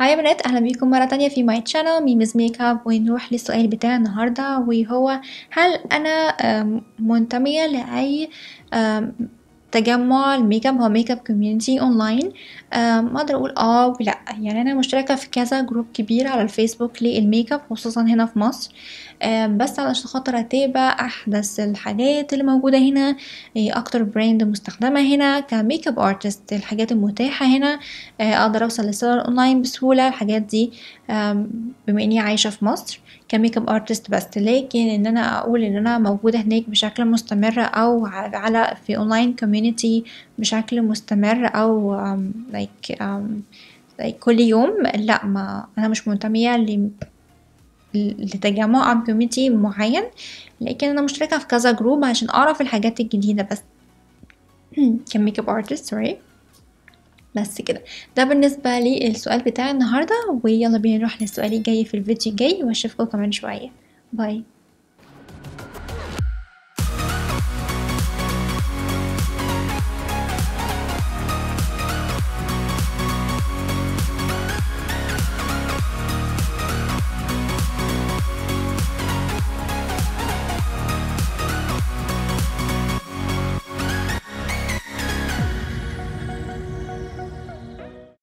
هاي يا بنات اهلا بيكم مرة تانية في ماي تشانل ميمز ميك اب ونروح للسؤال بتاع النهاردة وهو هل انا آم، منتمية لاي آم، تجمع الميك اب هو ميك اب كوميونتي اونلاين آم، اقدر اقول اه ولا يعني انا مشتركة في كذا جروب كبير على الفيسبوك للميك اب خصوصا هنا في مصر آم، بس علشان خاطر اتابع احدث الحاجات اللي موجودة هنا إيه اكتر براند مستخدمة هنا كميك اب ارتست الحاجات المتاحة هنا آه، اقدر اوصل للسيلر اونلاين بسهولة الحاجات دي آم، بما اني عايشة في مصر كميك اب ارتست بس لكن ان انا اقول ان انا موجودة هناك بشكل مستمر او ع- على في اونلاين كوميونتي بشكل مستمر او لايك like كل يوم لا ما انا مش منتمية ل لتجمع او كوميونتي معين لكن انا مشتركة في كذا جروب عشان اعرف الحاجات الجديدة بس كميك اب ارتست سوري بس كده ده بالنسبة للسؤال بتاع النهاردة ويلا بينا نروح للسؤال الجاي في الفيديو الجاي واشوفكم كمان شوية باي